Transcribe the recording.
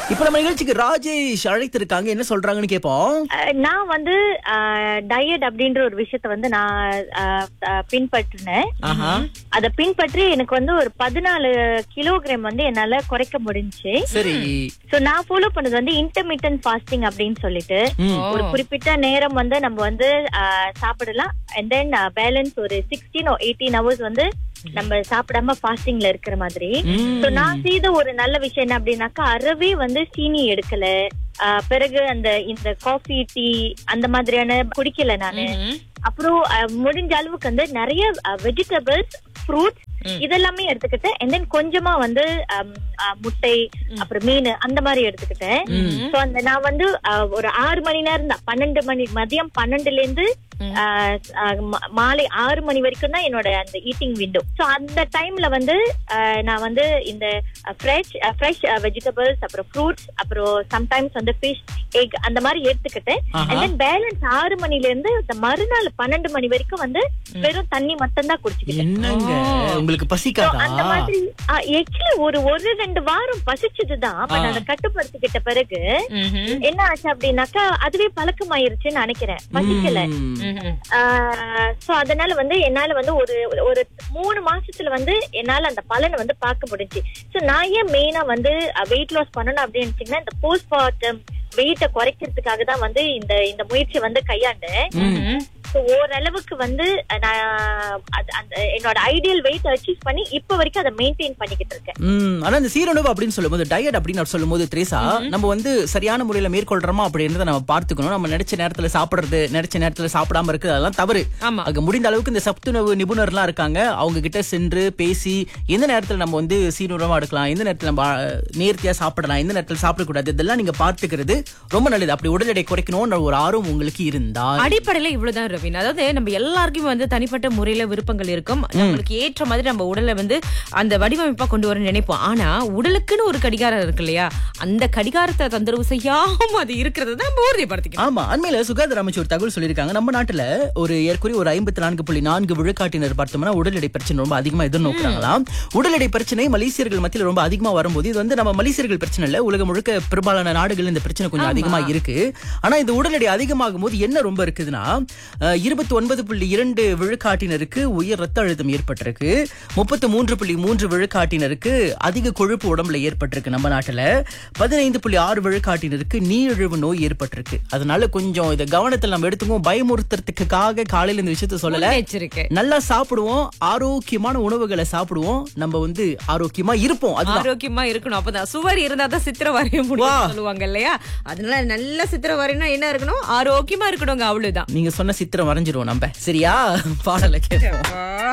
இப்ப நம்ம நிகழ்ச்சிக்கு ராஜேஷ் அழைத்திருக்காங்க என்ன சொல்றாங்கன்னு கேட்போம் அஹ் நான் வந்து டயட் அப்படின்ற ஒரு விஷயத்த வந்து நான் அஹ், அஹ், பின்பற்றினேன் ஆஹா அத பின்பற்றி எனக்கு வந்து ஒரு பதினாலு கிலோகிராம் வந்து என்னால குறைக்க முடிஞ்சுச்சு சரி சோ நான் ஃபாலோ பண்ணது வந்து இன்டர்மீடியன்ட் ஃபாஸ்டிங் அப்படின்னு சொல்லிட்டு ம். ஒரு குறிப்பிட்ட நேரம் வந்து நம்ம வந்து அஹ், சாப்பிடலாம் அண்ட் தென் பேலன்ஸ் ஒரு சிக்ஸ்டீன் எயிட்டீன் ஹவர்ஸ் வந்து நம்ம சாப்பிடாம ஃபாஸ்டிங்ல இருக்கிற மாதிரி சோ நான் செய்த ஒரு நல்ல விஷயம் என்ன அப்படின்னாக்கா அறவே வந்து சீனி எடுக்கல அஹ், பிறகு அந்த இந்த காஃபி டீ அந்த மாதிரியான குடிக்கல நானு அப்புறம் அஹ், முடிஞ்ச அளவுக்கு வந்து நிறைய வெஜிடபிள்ஸ் ஃப்ரூட்ஸ் இதெல்லாமே எடுத்துக்கிட்டேன் and then கொஞ்சமா வந்து அம், அஹ், முட்டை அப்புறம் மீன் அந்த மாதிரி எடுத்துக்கிட்டேன் சோ அந்த நான் வந்து அஹ், ஒரு ஆறு மணி நேரம் தான் பன்னெண்டு மணி மதியம் பன்னெண்டுல இருந்து அஹ், அஹ், மா- மாலை ஆறு மணி வரைக்கும் தான் என்னோட அந்த ஈட்டிங் விண்டோ சோ அந்த டைம்ல வந்து அஹ், நான் வந்து இந்த ஃப்ரெஷ் ஃப்ரெஷ் வெஜிடபிள்ஸ் அப்புறம் ஃப்ரூட்ஸ் அப்புறம் சம்டைம்ஸ் வந்து ஃபிஷ் எக் அந்த மாதிரி எடுத்துக்கிட்டேன் ஆஹா. and then பேலன்ஸ் ஆறு மணில இருந்து இந்த மறுநாள் பன்னெண்டு மணி வரைக்கும் வந்து வெறும் தண்ணி மட்டும் தான் குடிச்சுக்கிட்டேன் என்னங்க உங்களுக்கு So, பசிக்காதா அந்த மாதிரி ஆக்சுவலி ஒரு ஒரு ரெண்டு வாரம் பசிச்சதுதான் பட் அதை கட்டுப்படுத்திக்கிட்ட பிறகு என்ன ஆச்சு அப்படின்னாக்கா அதுவே பழக்கமாயிருச்சுன்னு நினைக்கிறேன் பசிக்கல ம். சோ அதனால வந்து என்னால வந்து ஒரு ஒரு மூணு மாசத்துல வந்து என்னால அந்த பலனை வந்து பார்க்க முடிஞ்சு சோ நான் ஏன் மெயினா வந்து வெயிட் லாஸ் பண்ணணும் அப்படின்னு நினைச்சீங்கன்னா இந்த போஸ்ட் பார்ட்டம் வெயிட்ட குறைக்கிறதுக்காக தான் வந்து இந்த இந்த முயற்சி வந்து கையாண்டேன் So, ஓரளவுக்கு வந்து நான் அது- அந்த என்னோட ஐடியல் வெயிட் அச்சீவ் பண்ணி இப்ப வரைக்கும் அதை மெயின்டைன் பண்ணிக்கிட்டு இருக்கேன் ம் ஆனா இந்த சீரணவு அப்படின்னு சொல்லும்போது டயட் அப்படின்னு சொல்லும்போது த்ரேசா நம்ம வந்து சரியான முறையில மேற்கொள்றோமா அப்படின்றத நம்ம பார்த்துக்கணும் நம்ம நினைச்ச நேரத்துல சாப்பிடுறது நினைச்ச நேரத்துல சாப்பிடாம இருக்கு அதெல்லாம் தவறு ஆமா. அது முடிந்த அளவுக்கு இந்த சத்துணவு நிபுணர்லாம் இருக்காங்க அவங்க கிட்ட சென்று பேசி எந்த நேரத்துல நம்ம வந்து சீரணமா எடுக்கலாம் எந்த நேரத்துல நம்ம ஆ, நேர்த்தியா சாப்பிடலாம் எந்த நேரத்துல சாப்பிடக்கூடாது இதெல்லாம் நீங்க பார்த்துக்கிறது ரொம்ப நல்லது அப்படி உடல் எடை குறைக்கணும்ன்ற ஒரு ஆர்வம் உங்களுக்கு இருந்தா அடிப்படையில இவ்வளவுதான் ரவின் அதாவது நம்ம எல்லாருக்குமே வந்து தனிப்பட்ட முறையில விருப்பங்கள் இருக்கும் நம்மளுக்கு ஏற்ற மாதிரி நம்ம உடலை வந்து அந்த வடிவமைப்பா கொண்டு வர நினைப்போம் ஆனா உடலுக்குன்னு ஒரு கடிகாரம் இருக்கு இல்லையா அந்த கடிகாரத்தை தொந்தரவு செய்யாம அது இருக்கிறத தான் நம்ம உறுதிப்படுத்திக்கணும் ஆமா அண்மையில சுகாதார அமைச்சர் ஒரு தகவல் சொல்லியிருக்காங்க நம்ம நாட்டுல ஒரு ஏற்குறைய ஒரு ஐம்பத்தி நான்கு புள்ளி நான்கு விழுக்காட்டினர் பார்த்தோம்னா உடல் எடை பிரச்சனை ரொம்ப அதிகமா எதிர்நோக்குறாங்களாம் உடல் எடை பிரச்சனை மலேசியர்கள் மத்தியில ரொம்ப அதிகமா வரும்போது இது வந்து நம்ம மலேசியர்கள் பிரச்சனை இல்ல உலகம் முழுக்க பெரும்பாலான நாடுகள் இந்த பிரச்சனை கொஞ்சம் அதிகமா இருக்கு ஆனா இந்த உடல் எடை அதிகமாகும் போது என்ன ரொம்ப இருக்குதுன்னா இருபத்தி ஒன்பது புள்ளி இரண்டு விழுக்காட்டினருக்கு உயர் ரத்த அழுத்தம் ஏற்பட்டிருக்கு முப்பத்து மூன்று புள்ளி மூன்று விழுக்காட்டினருக்கு அதிக கொழுப்பு உடம்புல ஏற்பட்டிருக்கு நம்ம நாட்டுல பதினைந்து புள்ளி ஆறு விழுக்காட்டினருக்கு நீரிழிவு நோய் ஏற்பட்டிருக்கு அதனால கொஞ்சம் இதை கவனத்தில் நம்ம எடுத்துக்குவோம் பயமுறுத்துறதுக்காக காலையில இந்த விஷயத்த சொல்லல எச்சரிக்கை நல்லா சாப்பிடுவோம் ஆரோக்கியமான உணவுகளை சாப்பிடுவோம் நம்ம வந்து ஆரோக்கியமா இருப்போம் அதுதான் ஆரோக்கியமா இருக்கணும் அப்பதான் சுவர் இருந்தா தான் சித்திர வரைய வா. முடியும் சொல்லுவாங்க இல்லையா அதனால நல்ல சித்திர வரையணும் என்ன இருக்கணும் ஆரோக்கியமா இருக்கணுங்க அவ்வளவுதான் நீங்க சொன்ன சித்திரம் வரைஞ்சிருவோம் நம்ம சரியா பாடலை கேட்போம்